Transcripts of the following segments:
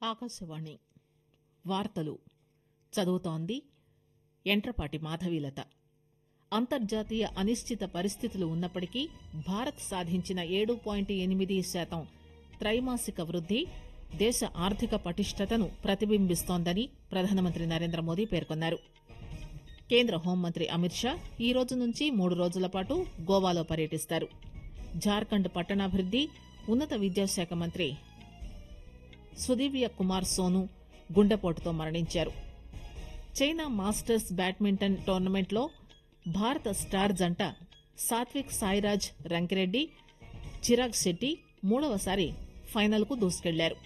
ఆకాశవాణి వార్తలు చదువుతోంది ఎంట్రపాటి మాధవీలత అంతర్జాతీయ అనిశ్చిత పరిస్థితులు ఉన్నప్పటికీ భారత్ సాధించిన ఏడు పాయింట్ ఎనిమిది శాతం త్రైమాసిక వృద్ది దేశ ఆర్థిక పటిష్టతను ప్రతిబింబిస్తోందని ప్రధానమంత్రి నరేంద్ర మోదీ పేర్కొన్నారు కేంద్ర హోంమంత్రి అమిత్ షా ఈ రోజు నుంచి మూడు రోజుల పాటు గోవాలో పర్యటిస్తారు జార్ఖండ్ పట్టణాభివృద్ది ఉన్నత విద్యాశాఖ మంత్రి సుదీవ్య కుమార్ సోను గుండెపోటుతో మరణించారు చైనా మాస్టర్స్ బ్యాడ్మింటన్ టోర్నమెంట్లో భారత స్టార్ జంట సాత్విక్ సాయిరాజ్ రంకిరెడ్డి చిరాగ్ శెట్టి మూడవసారి ఫైనల్కు దూసుకెళ్లారు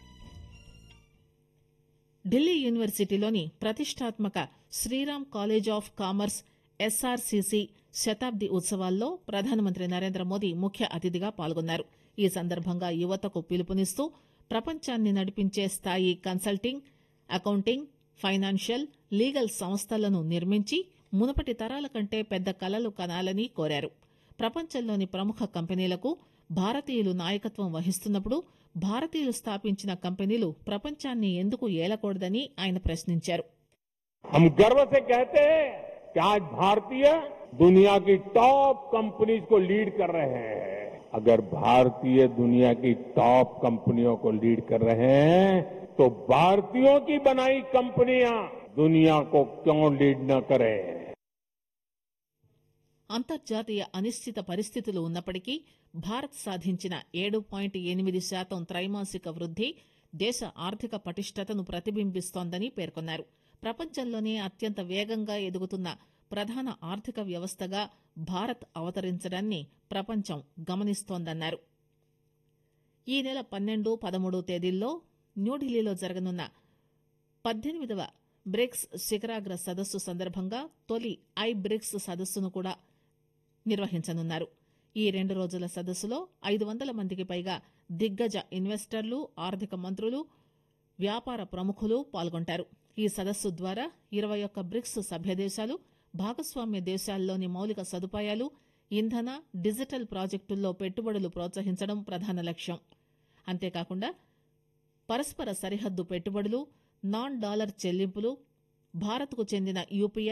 ఢిల్లీ యూనివర్సిటీలోని ప్రతిష్టాత్మక Shriram college of commerce SRCC శతాబ్ది ఉత్సవాల్లో ప్రధానమంత్రి నరేంద్ర మోదీ ముఖ్య అతిథిగా పాల్గొన్నారు ఈ సందర్భంగా యువతకు పిలుపునిస్తూ ప్రపంచాన్ని నడిపించే స్థాయి కన్సల్టింగ్ అకౌంటింగ్ ఫైనాన్షియల్ లీగల్ సంస్థలను నిర్మించి మునుపటి తరాల కంటే పెద్ద కలలు కనాలని కోరారు ప్రపంచంలోని ప్రముఖ కంపెనీలకు భారతీయులు నాయకత్వం వహిస్తున్నప్పుడు భారతీయులు స్థాపించిన కంపెనీలు ప్రపంచాన్ని ఎందుకు ఏలకూడదని ఆయన ప్రశ్నించారు हम गर्व से कहते हैं कि आज भारतीय दुनिया की टॉप कंपनीज को लीड कर रहे हैं अगर भारतीय दुनिया की टॉप कंपनियों को लीड कर रहे हैं तो भारतीयों की बनाई कंपनियां दुनिया को क्यों लीड न करें అంతర్జాతీయ అనిశ్చిత పరిస్థితులు ఉన్నప్పటికీ భారత్ సాధించిన ఏడు పాయింట్ ఎనిమిది శాతం త్రైమాసిక వృద్ది దేశ ఆర్థిక పటిష్టతను ప్రతిబింబిస్తోందని పేర్కొన్నారు ప్రపంచంలోనే అత్యంత వేగంగా ఎదుగుతున్న ప్రధాన ఆర్థిక వ్యవస్థగా భారత్ అవతరించడాన్ని ప్రపంచం గమనిస్తోందన్నారు ఈ నెల పన్నెండు పదమూడు తేదీల్లో న్యూఢిల్లీలో జరగనున్న పద్దెనిమిదవ బ్రిక్స్ శిఖరాగ్ర సదస్సు సందర్భంగా తొలి ఐ బ్రిక్స్ సదస్సును కూడా నిర్వహించనున్నారు ఈ రెండు రోజుల సదస్సులో ఐదు వందల మందికి పైగా దిగ్గజ ఇన్వెస్టర్లు ఆర్థిక మంత్రులు వ్యాపార ప్రముఖులు పాల్గొంటారు ఈ సదస్సు ద్వారా ఇరవై ఒక్క బ్రిక్స్ సభ్య దేశాలు భాగస్వామ్య దేశాల్లోని మౌలిక సదుపాయాలు ఇంధన డిజిటల్ ప్రాజెక్టుల్లో పెట్టుబడులు ప్రోత్సహించడం ప్రధాన లక్ష్యం అంతేకాకుండా పరస్పర సరిహద్దు పెట్టుబడులు నాన్ డాలర్ చెల్లింపులు భారత్కు చెందిన యూపీఐ